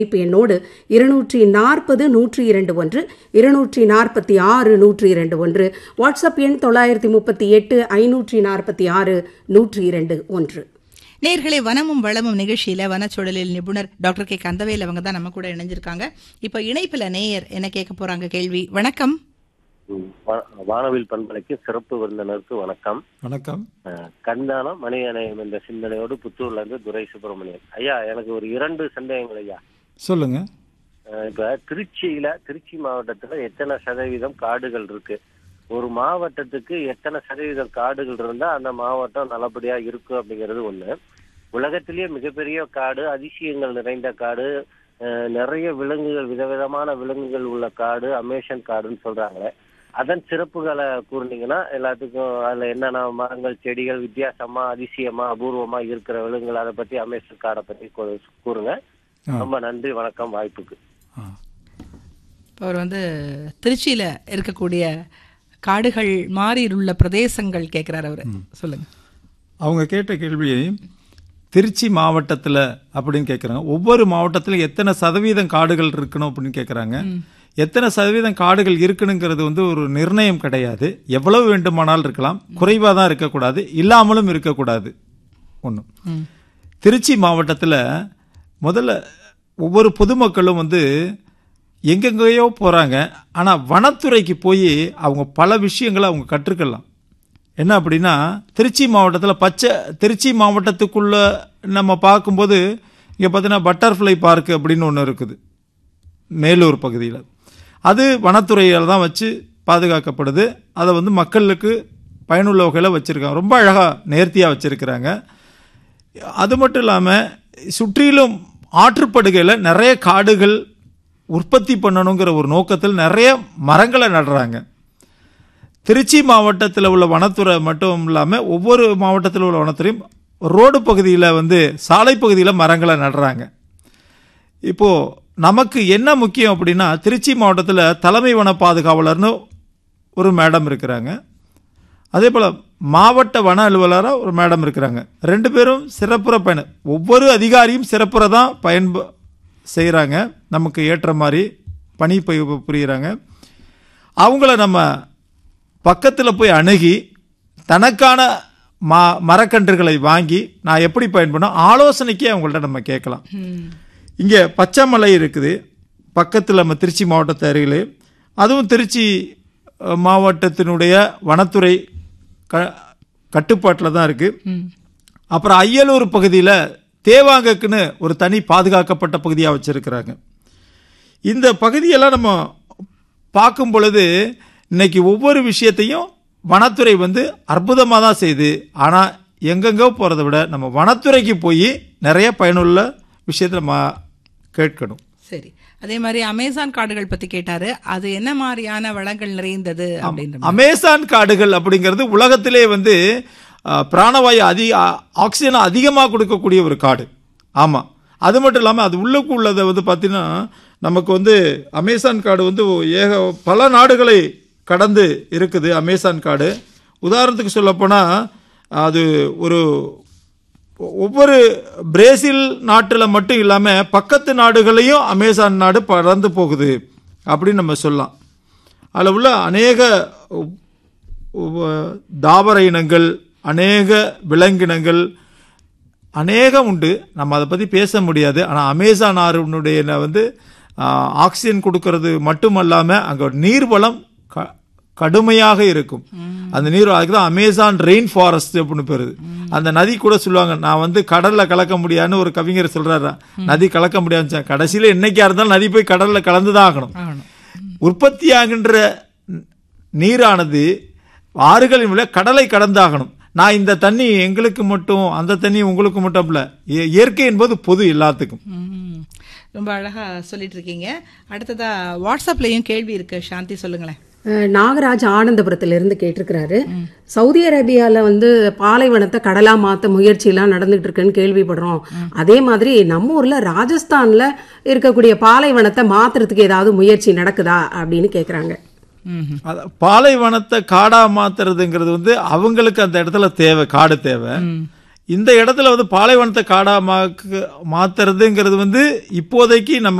இப்போ என்னோடு இருநூற்றி நாற்பது நூற்றி இரண்டு ஒன்று இருநூற்றி நாற்பத்தி ஆறு நூற்றி இரண்டு ஒன்று வாட்ஸ்அப் எண் தொள்ளாயிரத்தி முப்பத்தி எட்டு ஐநூற்றி நாற்பத்தி ஆறு நூற்றி இரண்டு ஒன்று நேர்களே வனமும் வளமும் நிகழ்ச்சியில வனச்சூழலில் நிபுணர் டாக்டர் கே கந்தவேல் அவங்க தான் நம்ம கூட இணைஞ்சிருக்காங்க இப்போ இணைப்புல நேயர் என்ன கேட்க போறாங்க கேள்வி வணக்கம் ம், வா- வானவில் பண்பலைக்கு சிறப்பு விருந்தினருக்கு வணக்கம் வணக்கம் அஹ், கண்தானம் மணியணையம் என்ற சிந்தனையோடு புத்தூர்ல இருந்து துரை சுப்பிரமணியன் ஐயா எனக்கு ஒரு இரண்டு சந்தேகங்கள் ஐயா சொல்லுங்க அஹ், இப்ப திருச்சியில திருச்சி மாவட்டத்துல எத்தனை சதவீதம் காடுகள் இருக்கு ஒரு மாவட்டத்துக்கு எத்தனை சதவீதம் காடுகள் இருந்தா அந்த மாவட்டம் நல்லபடியா இருக்கும் அப்படிங்கிறது ஒண்ணு உலகத்திலேயே மிகப்பெரிய காடு அதிசயங்கள் நிறைந்த காடு அஹ், நிறைய விலங்குகள் விதவிதமான விலங்குகள் உள்ள காடு அமேசான் காடுன்னு சொல்றாங்களே அதன் சிறப்புகளை கூறுனீங்கன்னா எல்லாத்துக்கும் அதுல என்னென்ன மரங்கள் செடிகள் வித்தியாசமா அதிசயமா அபூர்வமா இருக்கிற விலங்குகள் அதை பத்தி அமேசான் காடை பத்தி கூ- கூறுங்க ஆ. ரொம்ப நன்றி வணக்கம் வாய்ப்புக்கு ஆ. இப்போ அவர் வந்து திருச்சியில இருக்கக்கூடிய காடுகள் மாறி உள்ள பிரதேசங்கள் கேட்கிறார் அவரு சொல்லுங்க அவங்க கேட்ட கேள்வி திருச்சி மாவட்டத்தில் அப்படின்னு கேட்குறாங்க ஒவ்வொரு மாவட்டத்திலும் எத்தனை சதவீதம் காடுகள் இருக்கணும் அப்படின்னு கேட்குறாங்க எத்தனை சதவீதம் காடுகள் இருக்கணுங்கிறது வந்து ஒரு நிர்ணயம் கிடையாது எவ்வளவு வேண்டுமானாலும் இருக்கலாம் குறைவாக தான் இருக்கக்கூடாது இல்லாமலும் இருக்கக்கூடாது ஒன்று திருச்சி மாவட்டத்தில் முதல்ல ஒவ்வொரு பொதுமக்களும் வந்து எங்கெங்கேயோ போகிறாங்க ஆனால் வனத்துறைக்கு போய் அவங்க பல விஷயங்களை அவங்க கற்றுக்கலாம் என்ன அப்படின்னா திருச்சி மாவட்டத்தில் பச்சை திருச்சி மாவட்டத்துக்குள்ள நம்ம பார்க்கும்போது இங்கே பார்த்தீங்கன்னா பட்டர்ஃப்ளை பார்க் அப்படின்னு ஒன்று இருக்குது மேலூர் பகுதியில் அது வனத்துறையால் தான் வச்சு பாதுகாக்கப்படுது அதை வந்து மக்களுக்கு பயனுள்ள வகையில் வச்சுருக்காங்க ரொம்ப அழகாக நேர்த்தியாக வச்சுருக்கிறாங்க அது மட்டும் இல்லாமல் சுற்றிலும் ஆற்றுப்படுகையில் நிறைய காடுகள் உற்பத்தி பண்ணணுங்கிற ஒரு நோக்கத்தில் நிறைய மரங்களை நடுறாங்க திருச்சி மாவட்டத்தில் உள்ள வனத்துறை மட்டும் இல்லாமல் ஒவ்வொரு மாவட்டத்தில் உள்ள வனத்துறையும் ரோடு பகுதியில் வந்து சாலை பகுதியில் மரங்களை நடுறாங்க இப்போது நமக்கு என்ன முக்கியம் அப்படின்னா திருச்சி மாவட்டத்தில் தலைமை வன பாதுகாவலர்னு ஒரு மேடம் இருக்கிறாங்க அதே போல் மாவட்ட வன அலுவலராக ஒரு மேடம் இருக்கிறாங்க ரெண்டு பேரும் சிறப்புற பயண ஒவ்வொரு அதிகாரியும் சிறப்புற தான் பயன்ப செய்கிறாங்க நமக்கு ஏற்ற மாதிரி பணி பு- புரியுறாங்க அவங்கள நம்ம பக்கத்தில் போய் அணுகி தனக்கான ம மரக்கன்றுகளை வாங்கி நான் எப்படி பயன்படும் ஆலோசனைக்கே அவங்கள்ட்ட நம்ம கேட்கலாம் இங்கே பச்சைமலை இருக்குது பக்கத்தில் நம்ம திருச்சி மாவட்டத்து அருகிலே அதுவும் திருச்சி அஹ், மாவட்டத்தினுடைய வனத்துறை க கட்டுப்பாட்டில் தான் இருக்குது அப்புறம் அய்யலூர் பகுதியில் தேவாங்கக்குன்னு ஒரு தனி பாதுகாக்கப்பட்ட பகுதியாக வச்சுருக்கிறாங்க இந்த பகுதியெல்லாம் நம்ம பார்க்கும் பொழுது இன்னைக்கு ஒவ்வொரு விஷயத்தையும் வனத்துறை வந்து அற்புதமாக தான் செய்யுது ஆனால் எங்கெங்கோ போகிறத விட நம்ம வனத்துறைக்கு போய் நிறைய பயனுள்ள விஷயத்தை நம்ம கேட்கணும் சரி அதே மாதிரி அமேசான் காடுகள் பத்தி கேட்டாரு அது என்ன மாதிரியான வளங்கள் நிறைந்தது அப்படின்ற மாதிரி. அமேசான் காடுகள் அப்படிங்கிறது உலகத்திலே வந்து அஹ், பிராணவாயு அதிக ஆக்சிஜனை அதிகமாக கொடுக்கக்கூடிய ஒரு காடு ஆமாம் அது மட்டும் இல்லாமல் அது உள்ளுக்கு உள்ளதை வந்து பார்த்தீங்கன்னா நமக்கு வந்து அமேசான் காடு வந்து ஏக பல நாடுகளை கடந்து இருக்குது அமேசான் காடு உதாரணத்துக்கு சொல்லப்போனால் அது ஒரு ஒவ்வொரு பிரேசில் நாட்டில் மட்டும் இல்லாமல் பக்கத்து நாடுகளையும் அமேசான் நாடு பறந்து போகுது அப்படின்னு நம்ம சொல்லலாம் அதில் உள்ள அநேக உ- உ- தாவர இனங்கள் அநேக விலங்கினங்கள் அநேகம் உண்டு நம்ம அதை பற்றி பேச முடியாது ஆனால் அமேசான் ஆறுனுடைய வந்து ஆ, ஆக்சிஜன் கொடுக்கறது மட்டுமல்லாமல் அங்கே நீர்வளம் க கடுமையாக இருக்கும் அந்த நீர் அதுக்கு தான் அமேசான் ரெயின் ஃபாரஸ்ட் அப்படின்னு பேருது அந்த நதி கூட சொல்லுவாங்க நான் வந்து கடல்ல கலக்க முடியாதுன்னு ஒரு கவிஞர் சொல்றாரு நதி கலக்க முடியாது கடைசியில் என்னைக்கா இருந்தாலும் நதி போய் கடல்ல கலந்து தான் ஆகணும் ஆகணும். உற்பத்தியாகின்ற நீரானது ஆறுகளின் விட கடலை கடந்தாகணும் நான் இந்த தண்ணி எங்களுக்கு மட்டும் அந்த தண்ணி உங்களுக்கு மட்டும் இல்ல இய- இயற்கை என்பது பொது எல்லாத்துக்கும் ம். ரொம்ப அழகா சொல்லிட்டு இருக்கீங்க அடுத்ததா வாட்ஸ்அப்லயும் கேள்வி இருக்கு சாந்தி சொல்லுங்களேன் அஹ், நாகராஜ் ஆனந்தபுரத்திலிருந்து கேட்டிருக்கிறாரு சவுதி அரேபியால வந்து பாலைவனத்தை கடலா மாத்த முயற்சியெல்லாம் நடந்துட்டு இருக்குன்னு கேள்விப்படுறோம் அதே மாதிரி நம்ம ஊர்ல ராஜஸ்தான்ல இருக்கக்கூடிய பாலைவனத்தை மாத்துறதுக்கு ஏதாவது முயற்சி நடக்குதா அப்படின்னு கேக்குறாங்க ம்ஹும். அத- பாலைவனத்தை காடா மாத்துறதுங்கிறது வந்து அவங்களுக்கு அந்த இடத்துல தேவை காடு தேவை இந்த இடத்துல வந்து பாலைவனத்தை காடா மாக்கு- மாத்துறதுங்கிறது வந்து இப்போதைக்கு நம்ம